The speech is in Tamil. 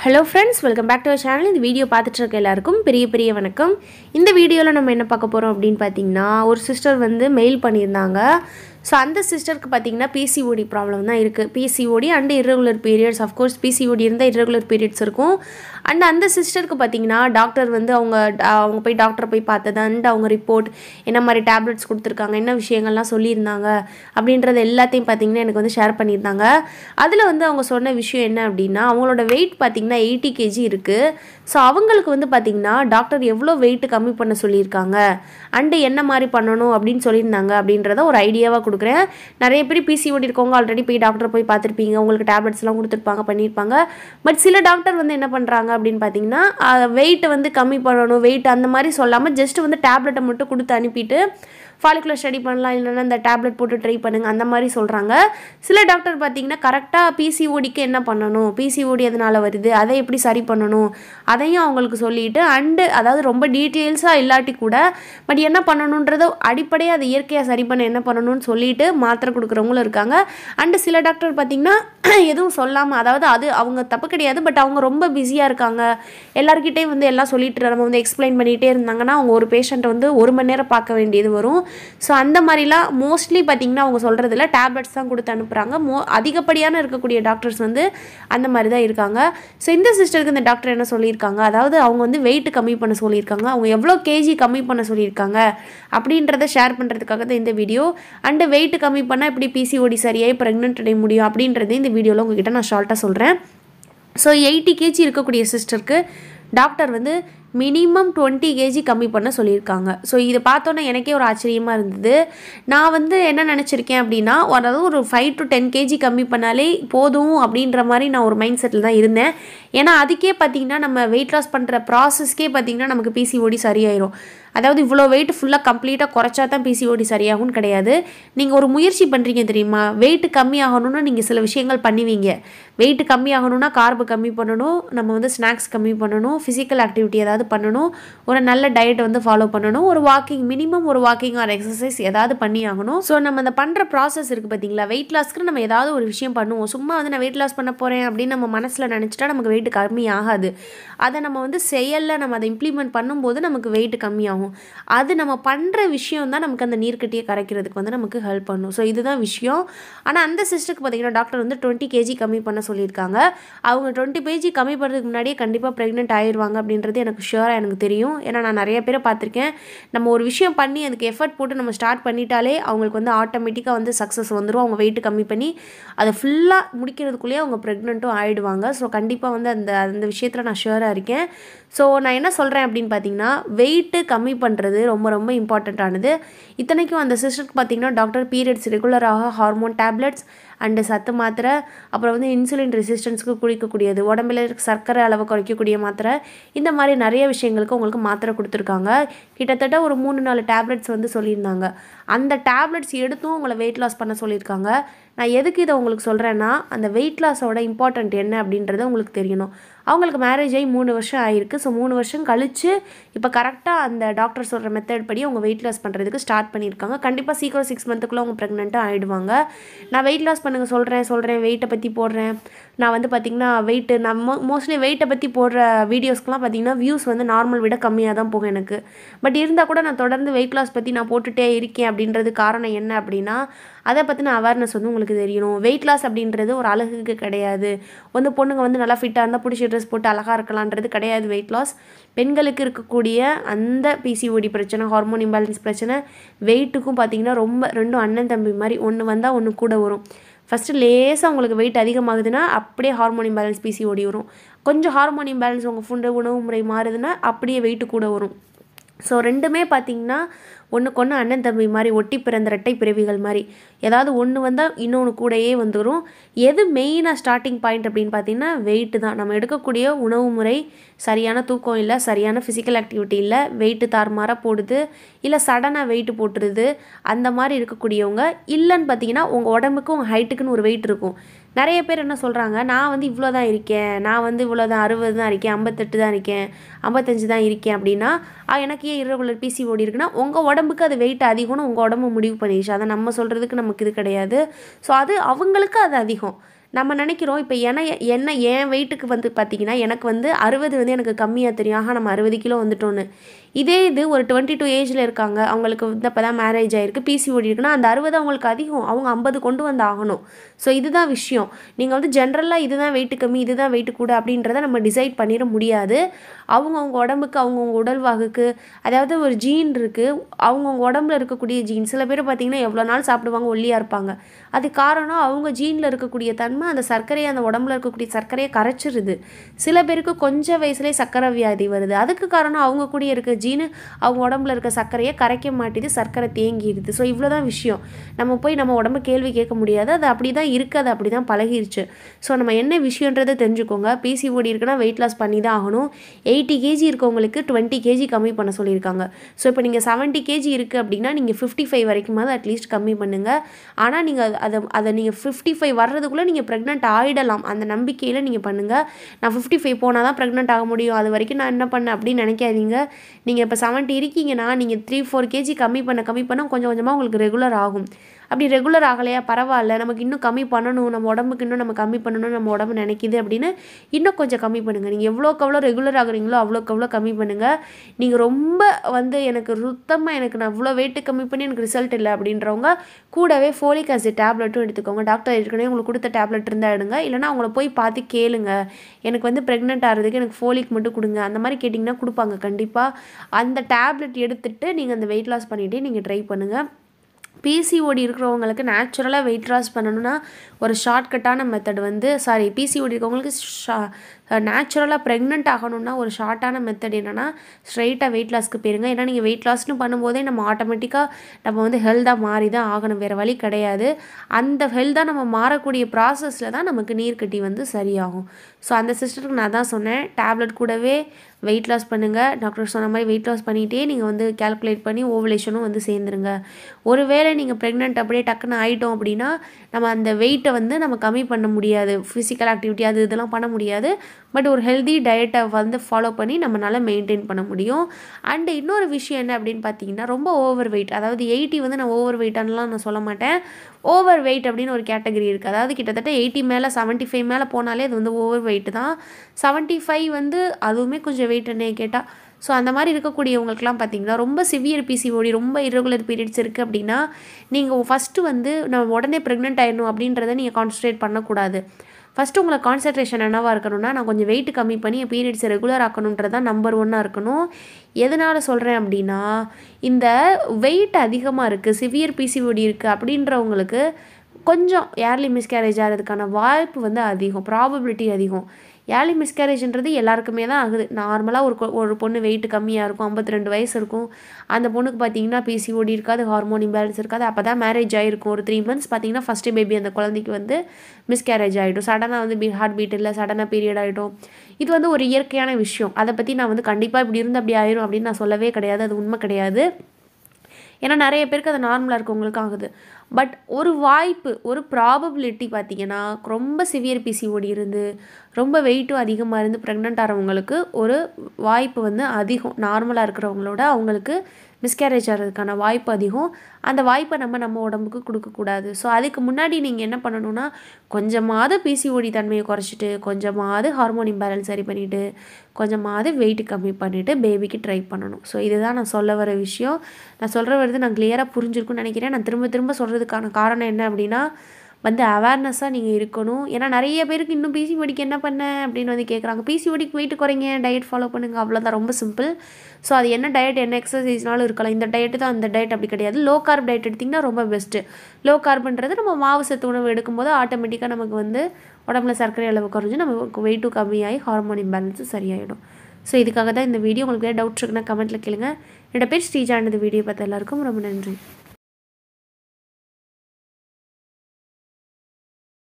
hello friends welcome back to our channel இந்த வீடியோ பார்த்துட்டு இருக்க எல்லாருக்கும் பெரிய பெரிய வணக்கம் இந்த வீடியோவில் நம்ம என்ன பார்க்க போகிறோம் அப்படின்னு பார்த்தீங்கன்னா ஒரு சிஸ்டர் வந்து மெயில் பண்ணியிருந்தாங்க ஸோ அந்த சிஸ்டருக்கு பார்த்தீங்கன்னா பிசிஓடி ப்ராப்ளம் தான் இருக்குது PCOD and irregular periods of course PCOD இருந்தால் irregular பீரியட்ஸ் இருக்கும் அண்ட் அந்த சிஸ்டருக்கு பார்த்தீங்கன்னா டாக்டர் வந்து அவங்க அவங்க போய் டாக்டரை போய் பார்த்தது அண்ட் அவங்க ரிப்போர்ட் என்ன மாதிரி டேப்லெட்ஸ் கொடுத்துருக்காங்க என்ன விஷயங்கள்லாம் சொல்லியிருந்தாங்க அப்படின்றது எல்லாத்தையும் பார்த்தீங்கன்னா எனக்கு வந்து ஷேர் பண்ணியிருந்தாங்க அதில் வந்து அவங்க சொன்ன விஷயம் என்ன அப்படின்னா அவங்களோட வெயிட் பார்த்தீங்கன்னா எயிட்டி கேஜி இருக்குது ஸோ அவங்களுக்கு வந்து பார்த்தீங்கன்னா டாக்டர் எவ்வளோ வெயிட் கம்மி பண்ண சொல்லியிருக்காங்க அண்டு என்ன மாதிரி பண்ணணும் அப்படின்னு சொல்லியிருந்தாங்க அப்படின்றத ஒரு ஐடியாவாக கொடுக்குறேன் நிறைய பேர் பிசிஓடி இருக்கவங்க ஆல்ரெடி போய் டாக்டர் போய் பார்த்துருப்பீங்க உங்களுக்கு டேப்லெட்ஸ்லாம் கொடுத்துருப்பாங்க பண்ணியிருப்பாங்க பட் சில டாக்டர் வந்து என்ன பண்ணுறாங்க அப்படின்னு பார்த்தீங்கன்னா வெயிட்டை வந்து கம்மி பண்ணணும் வெயிட் அந்த மாதிரி சொல்லாமல் ஜஸ்ட் வந்து டேப்லெட்டை மட்டும் கொடுத்து அனுப்பிட்டு ஃபாலிகுலர் ஸ்டடி பண்ணலாம் இல்லைன்னா இந்த டேப்லெட் போட்டு ட்ரை பண்ணுங்க அந்த மாதிரி சொல்கிறாங்க சில டாக்டர் பார்த்தீங்கன்னா கரெக்டாக பிசிஓடிக்கு என்ன பண்ணணும் பிசிஓடி எதனால் வருது அதை எப்படி சரி பண்ணணும் அதையும் அவங்களுக்கு சொல்லிட்டு அண்டு அதாவது ரொம்ப டீட்டெயில்ஸாக இல்லாட்டி கூட பட் என்ன பண்ணணுன்றதை அடிப்படையாக அதை இயற்கையாக சரி பண்ண என்ன பண்ணணும்னு சொல்லிட்டு மாத்திரை கொடுக்குறவங்களும் இருக்காங்க அண்டு சில டாக்டர் பார்த்தீங்கன்னா எதுவும் சொல்லாமல் அதாவது அது அவங்க தப்பு கிடையாது பட் அவங்க ரொம்ப பிஸியாக இருக்காங்க எல்லாருக்கிட்டையும் வந்து எல்லாம் சொல்லிட்டு நம்ம வந்து எக்ஸ்பிளைன் பண்ணிகிட்டே இருந்தாங்கன்னா அவங்க ஒரு பேஷண்ட்டை வந்து ஒரு மணி நேரம் பார்க்க வேண்டியது வரும் ஸோ அந்த மாதிரிலாம் மோஸ்ட்லி பார்த்தீங்கன்னா அவங்க சொல்கிறதுல டேப்லெட்ஸ் தான் கொடுத்து அனுப்புகிறாங்க மோ அதிகப்படியான இருக்கக்கூடிய டாக்டர்ஸ் வந்து அந்த மாதிரி தான் இருக்காங்க ஸோ இந்த சிஸ்டருக்கு இந்த டாக்டர் என்ன சொல்லியிருக்காங்க அதாவது அவங்க வந்து வெயிட் கம்மி பண்ண சொல்லியிருக்காங்க அவங்க எவ்வளோ கேஜி கம்மி பண்ண சொல்லியிருக்காங்க அப்படின்றத ஷேர் பண்ணுறதுக்காக தான் இந்த வீடியோ அண்டு வெயிட் கம்மி பண்ணால் எப்படி பிசிஓடி சரியாகி ப்ரெக்னென்ட் அடைய முடியும் அப்படின்றது இந்த வீடியோவில் உங்ககிட்ட நான் ஷார்ட்டாக சொல்கிறேன் ஸோ எயிட்டி கேஜி இருக்கக்கூடிய சிஸ்டருக்கு டாக்டர் வந்து மினிமம் டுவெண்ட்டி கேஜி கம்மி பண்ண சொல்லியிருக்காங்க ஸோ இதை பார்த்தோன்னே எனக்கே ஒரு ஆச்சரியமாக இருந்தது நான் வந்து என்ன நினச்சிருக்கேன் அப்படின்னா அதாவது ஒரு ஃபைவ் டு டென் கேஜி கம்மி பண்ணாலே போதும் அப்படின்ற மாதிரி நான் ஒரு மைண்ட் செட்டில் தான் இருந்தேன் ஏன்னா அதுக்கே பார்த்தீங்கன்னா நம்ம வெயிட் லாஸ் பண்ணுற ப்ராசஸ்க்கே பார்த்தீங்கன்னா நமக்கு பிசிஓடி சரியாயிரும் அதாவது இவ்வளோ வெயிட் ஃபுல்லாக கம்ப்ளீட்டாக குறைச்சா தான் பிசிஓடி சரியாகும்னு கிடையாது நீங்கள் ஒரு முயற்சி பண்ணுறீங்க தெரியுமா வெயிட் கம்மி ஆகணும்னு நீங்கள் சில விஷயங்கள் பண்ணுவீங்க வெயிட் கம்மி ஆகணும்னா கார்பு கம்மி பண்ணணும் நம்ம வந்து ஸ்நாக்ஸ் கம்மி பண்ணணும் ஃபிசிக்கல் ஆக்டிவிட்டி ஏதாவது பண்ணணும் ஒரு நல்ல டயட் வந்து ஃபாலோ பண்ணணும் ஒரு வாக்கிங் மினிமம் ஒரு வாக்கிங் ஆர் எக்ஸசைஸ் ஏதாவது பண்ணி ஆகணும் ஸோ நம்ம அந்த பண்ணுற ப்ராசஸ் இருக்குது பார்த்தீங்களா வெயிட் லாஸ்க்கு நம்ம ஏதாவது ஒரு விஷயம் பண்ணுவோம் சும்மா வந்து நான் வெயிட் லாஸ் பண்ண போகிறேன் அப்படின்னு நம்ம மனசில் நினச்சிட்டா நமக்கு வெயிட் கம்மி ஆகாது அதை நம்ம வந்து செயலில் நம்ம அதை இம்ப்ளிமெண்ட் பண்ணும்போது நமக்கு வெயிட் கம்மியாகும் அது நம்ம பண்ணுற விஷயம் தான் நமக்கு அந்த நீர்க்கட்டியை கரைக்கிறதுக்கு வந்து நமக்கு ஹெல்ப் பண்ணும் ஸோ இதுதான் விஷயம் ஆனால் அந்த சிஸ்டருக்கு பார்த்தீங்கன்னா டாக்டர் வந்து டுவெண்ட்டி கேஜி கம்மி பண்ண சொல்லியிருக்காங்க அவங்க டுவெண்ட்டி கேஜி கம்மி பண்ணுறதுக்கு முன்னாடியே கண்டிப்பாக ப்ரெக்னென்ட் ஆயிடுவாங்க அப்படின்றது எனக்கு ஷுவராக எனக்கு தெரியும் ஏன்னா நான் நிறைய பேரை பார்த்துருக்கேன் நம்ம ஒரு விஷயம் பண்ணி அதுக்கு எஃபர்ட் போட்டு நம்ம ஸ்டார்ட் பண்ணிட்டாலே அவங்களுக்கு வந்து ஆட்டோமேட்டிக்காக வந்து சக்ஸஸ் வந்துடும் அவங்க வெயிட் கம்மி பண்ணி அதை ஃபுல்லாக முடிக்கிறதுக்குள்ளேயே அவங்க ப்ரெக்னெண்ட்டும் ஆகிடுவாங்க ஸோ கண்டிப்பாக வந்து அந்த அந்த விஷயத்தில் நான் ஷுவராக இருக்கேன் ஸோ நான் என்ன சொல்கிறேன் அப்படின்னு பார்த்தீங்கன்னா வெயிட்டு கம்மி பண்ணுறது ரொம்ப ரொம்ப இம்பார்ட்டண்ட்டானது இத்தனைக்கும் அந்த சிஸ்டருக்கு பார்த்தீங்கன்னா டாக்டர் பீரியட்ஸ் ரெகுலராக ஹார்மோன் டேப்லெட்ஸ் அண்டு சத்து மாத்திரை அப்புறம் வந்து இன்சுலின் ரெசிஸ்டன்ஸுக்கு குடிக்கக்கூடியது உடம்புல சர்க்கரை அளவு குறைக்கக்கூடிய மாத்திரை இந்த மாதிரி நிறைய விஷயங்களுக்கு உங்களுக்கு மாத்திரை கொடுத்துருக்காங்க கிட்டத்தட்ட ஒரு மூணு நாலு டேப்லெட்ஸ் வந்து சொல்லியிருந்தாங்க அந்த டேப்லெட்ஸ் எடுத்தும் உங்களை வெயிட் லாஸ் பண்ண சொல்லியிருக்காங்க நான் எதுக்கு இதை உங்களுக்கு சொல்கிறேன்னா அந்த வெயிட் லாஸோட இம்பார்ட்டண்ட் என்ன அப்படின்றது உங்களுக்கு தெரியணும் அவங்களுக்கு மேரேஜ் ஆகி மூணு வருஷம் ஆகிருக்கு ஸோ மூணு வருஷம் கழித்து இப்போ கரெக்டாக அந்த டாக்டர் சொல்கிற மெத்தட் படி அவங்க வெயிட் லாஸ் பண்ணுறதுக்கு ஸ்டார்ட் பண்ணியிருக்காங்க கண்டிப்பாக சீக்கிரம் சிக்ஸ் மந்த்துக்குள்ளே அவங்க ப்ரெக்னெண்ட்டாக ஆகிடுவாங்க நான் வெயிட் லாஸ் பண்ணுங்க சொல்கிறேன் சொல்கிறேன் வெயிட்டை பற்றி போடுறேன் நான் வந்து பார்த்திங்கன்னா வெயிட்டு நான் மோ மோஸ்ட்லி வெயிட்டை பற்றி போடுற வீடியோஸ்க்குலாம் பார்த்திங்கன்னா வியூஸ் வந்து நார்மல் விட கம்மியாக தான் போகும் எனக்கு பட் இருந்தால் கூட நான் தொடர்ந்து வெயிட் லாஸ் பற்றி நான் போட்டுகிட்டே இருக்கேன் அப்படின்றது காரணம் என்ன அப்படின்னா அதை பற்றின அவேர்னஸ் வந்து உங்களுக்கு தெரியணும் வெயிட் லாஸ் அப்படின்றது ஒரு அழகுக்கு கிடையாது வந்து பொண்ணுங்க வந்து நல்லா ஃபிட்டாக இருந்தால் பிடிச்ச ட்ரெஸ் போட்டு அழகாக இருக்கலான்றது கிடையாது வெயிட் லாஸ் பெண்களுக்கு இருக்கக்கூடிய அந்த பிசிஓடி பிரச்சனை ஹார்மோன் இம்பேலன்ஸ் பிரச்சனை வெயிட்டுக்கும் பார்த்திங்கன்னா ரொம்ப ரெண்டும் அண்ணன் தம்பி மாதிரி ஒன்று வந்தால் ஒன்று கூட வரும் ஃபஸ்ட்டு லேசாக உங்களுக்கு வெயிட் அதிகமாகுதுன்னா அப்படியே ஹார்மோன் இம்பேலன்ஸ் பிசிஓடி வரும் கொஞ்சம் ஹார்மோன் இம்பேலன்ஸ் உங்கள் ஃபுண்டு உணவு முறை மாறுதுன்னா அப்படியே வெயிட்டு கூட வரும் ஸோ ரெண்டுமே பார்த்திங்கன்னா ஒன்றுக்கு ஒன்று அண்ணன் தம்பி மாதிரி ஒட்டி பிறந்த ரெட்டை பிறவிகள் மாதிரி ஏதாவது ஒன்று வந்தால் இன்னொன்று கூடயே வந்துடும் எது மெயினாக ஸ்டார்டிங் பாயிண்ட் அப்படின்னு பார்த்தீங்கன்னா வெயிட்டு தான் நம்ம எடுக்கக்கூடிய உணவு முறை சரியான தூக்கம் இல்லை சரியான ஃபிசிக்கல் ஆக்டிவிட்டி இல்லை வெயிட்டு தாறுமாறாக போடுது இல்லை சடனாக வெயிட்டு போட்டுருது அந்த மாதிரி இருக்கக்கூடியவங்க இல்லைன்னு பார்த்தீங்கன்னா உங்கள் உடம்புக்கு உங்கள் ஹைட்டுக்குன்னு ஒரு வெயிட் இருக்கும் நிறைய பேர் என்ன சொல்கிறாங்க நான் வந்து இவ்வளோ தான் இருக்கேன் நான் வந்து இவ்வளோ தான் அறுபது தான் இருக்கேன் ஐம்பத்தெட்டு தான் இருக்கேன் ஐம்பத்தஞ்சு தான் இருக்கேன் அப்படின்னா "ஆ, எனக்கு ஏன் irregular பிசிஓடி இருக்குன்னா உங்கள் உடம்புக்கு அது வெயிட் அதிகம்னு உங்கள் உடம்பு முடிவு பண்ணிடுச்சு அதை நம்ம சொல்கிறதுக்கு நமக்கு இது கிடையாது ஸோ அது அவங்களுக்கு அது அதிகம் நம்ம நினைக்கிறோம் இப்போ என்ன என்ன என் வெயிட்டுக்கு வந்து பார்த்திங்கன்னா எனக்கு வந்து அறுபது வந்து எனக்கு கம்மியாக தெரியும் ஆஹா நம்ம அறுபது கிலோ வந்துட்டோன்னு இதே இது ஒரு டுவெண்ட்டி டூ ஏஜில் இருக்காங்க அவங்களுக்கு வந்து அப்போ தான் மேரேஜ் ஆகிருக்கு பிசிஓடி இருக்குன்னா அந்த அறுபது அவங்களுக்கு அதிகம் அவங்க ஐம்பது கொண்டு வந்து ஆகணும் ஸோ இதுதான் விஷயம் நீங்கள் வந்து ஜென்ரலாக இதுதான் வெயிட்டு கம்மி இதுதான் வெயிட்டு கூட அப்படின்றத நம்ம டிசைட் பண்ணிட முடியாது அவங்கவுங்க உடம்புக்கு அவங்கவுங்க உடல்வாகுக்கு அதாவது ஒரு ஜீன் இருக்குது அவங்கவுங்க உடம்புல இருக்கக்கூடிய ஜீன் சில பேர் பார்த்திங்கன்னா எவ்வளோ நாள் சாப்பிடுவாங்க ஒல்லியாக இருப்பாங்க அது காரணம் அவங்க ஜீனில் இருக்கக்கூடிய தன்மை அந்த சர்க்கரையை அந்த உடம்புல இருக்கக்கூடிய சர்க்கரையை கரைச்சிருது சில பேருக்கு கொஞ்சம் வயசுலேயே சர்க்கரை வியாதி வருது அதுக்கு காரணம் அவங்க கூட இருக்க ஜீனு அவங்க உடம்புல இருக்க சர்க்கரையை கரைக்க மாட்டேது சர்க்கரை தேங்கிடுது ஸோ இவ்வளோ தான் விஷயம் நம்ம போய் நம்ம உடம்பு கேள்வி கேட்க முடியாது அது அப்படி தான் இருக்குது அது அப்படி தான் பழகிருச்சு ஸோ நம்ம என்ன விஷயன்றதை தெரிஞ்சுக்கோங்க பிசிஓடி இருக்குன்னா வெயிட் லாஸ் பண்ணி தான் ஆகணும் எயிட்டி கேஜி இருக்கவங்களுக்கு டுவெண்ட்டி கேஜி கம்மி பண்ண சொல்லியிருக்காங்க ஸோ இப்போ நீங்கள் செவன்ட்டி கேஜி இருக்குது அப்படின்னா நீங்கள் ஃபிஃப்டி ஃபைவ் வரைக்குமாவது அட்லீஸ்ட் கம்மி பண்ணுங்கள் ஆனால் நீங்கள் அதை அதை நீங்கள் ஃபிஃப்டி ஃபைவ் வர்றதுக்குள்ளே நீங்கள் ப்ரெக்னென்ட் ஆகிடலாம் அந்த நம்பிக்கையில் நீங்கள் பண்ணுங்கள் நான் ஃபிஃப்டி ஃபைவ் போனால் தான் ப்ரெக்னென்ட் ஆக முடியும் அது வரைக்கும் நான் என்ன பண்ணேன் அப்படின்னு நினைக்காதீங்க நீங்கள் இப்போ செவன்ட்டி இருக்கீங்கன்னா நீங்கள் த்ரீ ஃபோர் கேஜி கம்மி பண்ண கம்மி பண்ண கொஞ்சம் கொஞ்சமாக உங்களுக்கு ரெகுலர் ஆகும் அப்படி ரெகுலர் ஆகலையா பரவாயில்ல நமக்கு இன்னும் கம்மி பண்ணணும் நம்ம உடம்புக்கு இன்னும் நம்ம கம்மி பண்ணணும் நம்ம உடம்பு நினைக்கிது அப்படின்னு இன்னும் கொஞ்சம் கம்மி பண்ணுங்கள் நீங்கள் எவ்வளோக்கு எவ்வளோ ரெகுலர் ஆகுறீங்களோ அவ்வளோக்கு எவ்வளோ கம்மி பண்ணுங்கள் நீங்கள் ரொம்ப வந்து எனக்கு சுத்தமாக எனக்கு நான் இவ்வளோ வெயிட்டு கம்மி பண்ணி எனக்கு ரிசல்ட் இல்லை அப்படின்றவங்க கூடவே ஃபோலிக் ஆசிட் டேப்லெட்டும் எடுத்துக்கோங்க டாக்டர் ஏற்கனவே உங்களுக்கு கொடுத்த டேப்லெட் இருந்தால் எடுங்க இல்லைனா அவங்கள போய் பார்த்து கேளுங்க எனக்கு வந்து ப்ரெக்னென்ட் ஆகிறதுக்கு எனக்கு ஃபோலிக் மட்டும் கொடுங்க அந்த மாதிரி கேட்டிங்கன்னா கொடுப்பாங்க கண்டிப்பாக அந்த டேப்லெட் எடுத்துகிட்டு நீங்கள் அந்த வெயிட் லாஸ் பண்ணிவிட்டு நீங்கள் ட்ரை பண்ணுங்கள் பிசிஓடி இருக்கிறவங்களுக்கு நேச்சுரலாக வெயிட் லாஸ் பண்ணணும்னா ஒரு ஷார்ட்கட்டான மெத்தட் வந்து சாரி பிசிஓடி இருக்கவங்களுக்கு ஷா நேச்சுரலாக ப்ரெக்னென்ட் ஆகணும்னா ஒரு ஷார்ட்டான மெத்தட் என்னென்னா ஸ்ட்ரைட்டாக வெயிட் லாஸ்க்கு போயிருங்க ஏன்னா நீங்கள் வெயிட் லாஸ்னு பண்ணும்போதே நம்ம ஆட்டோமேட்டிக்காக நம்ம வந்து ஹெல்த்தாக மாறி தான் ஆகணும் வேறு வழி கிடையாது அந்த ஹெல்த்தாக நம்ம மாறக்கூடிய ப்ராசஸில் தான் நமக்கு நீர்க்கட்டி வந்து சரியாகும் ஸோ அந்த சிஸ்டருக்கு நான் தான் சொன்னேன் டேப்லெட் கூடவே வெயிட் லாஸ் பண்ணுங்கள் டாக்டர் சொன்ன மாதிரி வெயிட் லாஸ் பண்ணிகிட்டே நீங்கள் வந்து கேல்குலேட் பண்ணி ஓவலேஷனும் வந்து சேர்ந்துருங்க ஒருவேளை நீங்கள் ப்ரெக்னென்ட் அப்படியே டக்குன்னு ஆகிட்டோம் அப்படின்னா நம்ம அந்த வெயிட்டை வந்து நம்ம கம்மி பண்ண முடியாது ஃபிசிக்கல் ஆக்டிவிட்டி அது இதெல்லாம் பண்ண முடியாது பட் ஒரு ஹெல்தி டயட்டை வந்து ஃபாலோ பண்ணி நம்மளால் மெயின்டைன் பண்ண முடியும் அண்டு இன்னொரு விஷயம் என்ன அப்படின்னு பார்த்தீங்கன்னா ரொம்ப ஓவர் வெயிட் அதாவது எயிட்டி வந்து நான் ஓவர் வெயிட்டானலாம் நான் சொல்ல மாட்டேன் ஓவர் வெயிட் அப்படின்னு ஒரு கேட்டகரி இருக்குது அதாவது கிட்டத்தட்ட எயிட்டி மேலே செவன்ட்டி ஃபைவ் மேலே போனாலே அது வந்து ஓவர் வெயிட் தான் செவன்ட்டி ஃபைவ் வந்து அதுவுமே கொஞ்சம் வெயிட் என்ன கேட்டால் ஸோ அந்த மாதிரி இருக்கக்கூடியவங்களுக்குலாம் பார்த்தீங்கன்னா ரொம்ப சிவியர் பிசிஓடி ரொம்ப irregular பீரியட்ஸ் இருக்குது அப்படின்னா நீங்கள் ஃபஸ்ட்டு வந்து நம்ம உடனே ப்ரெக்னென்ட் ஆயிடணும் அப்படின்றத நீங்கள் கான்சன்ட்ரேட் பண்ணக்கூடாது ஃபஸ்ட்டு உங்களை கான்சன்ட்ரேஷன் என்னவாக இருக்கணும்னா நான் கொஞ்சம் வெயிட் கம்மி பண்ணி என் பீரியட்ஸை ரெகுலர் ஆக்கணுன்றது தான் நம்பர் ஒன்னாக இருக்கணும் எதனால் சொல்கிறேன் அப்படின்னா இந்த வெயிட் அதிகமாக இருக்குது சிவியர் பிசிஓடி இருக்குது அப்படின்றவங்களுக்கு கொஞ்சம் ஏர்லி மிஸ்கேரேஜ் ஆகிறதுக்கான வாய்ப்பு வந்து அதிகம் ப்ராபபிலிட்டி அதிகம் ஏர்லி மிஸ்கேரேஜ்ன்றது எல்லாருக்குமே தான் ஆகுது நார்மலாக ஒரு கொ- ஒரு பொண்ணு வெயிட் கம்மியாக இருக்கும் ஐம்பத்தி ரெண்டு வயசு இருக்கும் அந்த பொண்ணுக்கு பார்த்தீங்கன்னா பிசிஓடி இருக்காது ஹார்மோன் இம்பேலன்ஸ் இருக்காது அப்போ தான் மேரேஜ் ஆகிருக்கும் ஒரு த்ரீ மந்த்ஸ் பார்த்தீங்கன்னா ஃபஸ்ட்டு பேபி அந்த குழந்தைக்கு வந்து மிஸ்கேரேஜ் ஆகிடும் சடனாக வந்து பீ ஹார்ட் பீட் இல்லை சடனாக பீரியட் ஆகிடும் இது வந்து ஒரு இயற்கையான விஷயம் அதை பற்றி நான் வந்து கண்டிப்பாக இப்படி இருந்து அப்படி ஆயிரும் அப்படின்னு நான் சொல்லவே கிடையாது அது உண்மை கிடையாது ஏன்னா நிறைய பேருக்கு அது நார்மலாக இருக்கவங்களுக்கு ஆகுது பட் ஒரு வாய்ப்பு ஒரு ப்ராபபிலிட்டி பார்த்தீங்கன்னா ரொம்ப சிவியர் பிசிஓடி இருந்து ரொம்ப வெயிட்டும் அதிகமாக இருந்து ப்ரெக்னென்ட் ஆகிறவங்களுக்கு ஒரு வாய்ப்பு வந்து அதிகம் நார்மலாக இருக்கிறவங்களோட அவங்களுக்கு மிஸ்கேரேஜ் ஆகிறதுக்கான வாய்ப்பு அதிகம் அந்த வாய்ப்பை நம்ம நம்ம உடம்புக்கு கொடுக்கக்கூடாது ஸோ அதுக்கு முன்னாடி நீங்கள் என்ன பண்ணணும்னா கொஞ்சமாவது பிசிஓடி தன்மையை குறைச்சிட்டு கொஞ்சமாவது ஹார்மோன் இம்பேலன்ஸ் சரி பண்ணிவிட்டு கொஞ்சமாவது வெயிட் கம்மி பண்ணிவிட்டு பேபிக்கு ட்ரை பண்ணணும் ஸோ இதுதான் நான் சொல்ல வர விஷயம் நான் சொல்கிற வருது நான் கிளியராக புரிஞ்சிருக்கும்னு நினைக்கிறேன் நான் திரும்ப திரும்ப சொல்கிறதுக்கான காரணம் என்ன அப்படின்னா வந்து அவேர்னஸாக நீங்கள் இருக்கணும் ஏன்னா நிறைய பேருக்கு இன்னும் பிசிஓடிக்கு என்ன பண்ண அப்படின்னு வந்து கேட்குறாங்க பிசிஓடிக்கு வெயிட் குறைங்க டயட் ஃபாலோ பண்ணுங்க அவ்வளோதான் ரொம்ப சிம்பிள் ஸோ அது என்ன டயட் என்ன எக்ஸசைஸ்னாலும் இருக்கலாம் இந்த டயட்டு தான் அந்த டயட் அப்படி கிடையாது லோ கார்ப் டயட் எடுத்திங்கன்னா ரொம்ப பெஸ்ட்டு லோ கார்ப்ன்றது நம்ம மாவு சத்து உணவு எடுக்கும்போது ஆட்டோமேட்டிக்காக நமக்கு வந்து உடம்புல சர்க்கரை அளவு குறைஞ்சு நமக்கு வெயிட்டும் கம்மியாகி ஹார்மோன் இம்பேலன்ஸும் சரியாயிடும் ஸோ இதுக்காக தான் இந்த வீடியோ உங்களுக்கு டவுட் இருக்குன்னா கமெண்ட்டில் கேளுங்க என்னோட பேர் ஸ்ரீஜா இந்த வீடியோ பார்த்த எல்லாருக்கும் ரொம்ப நன்றி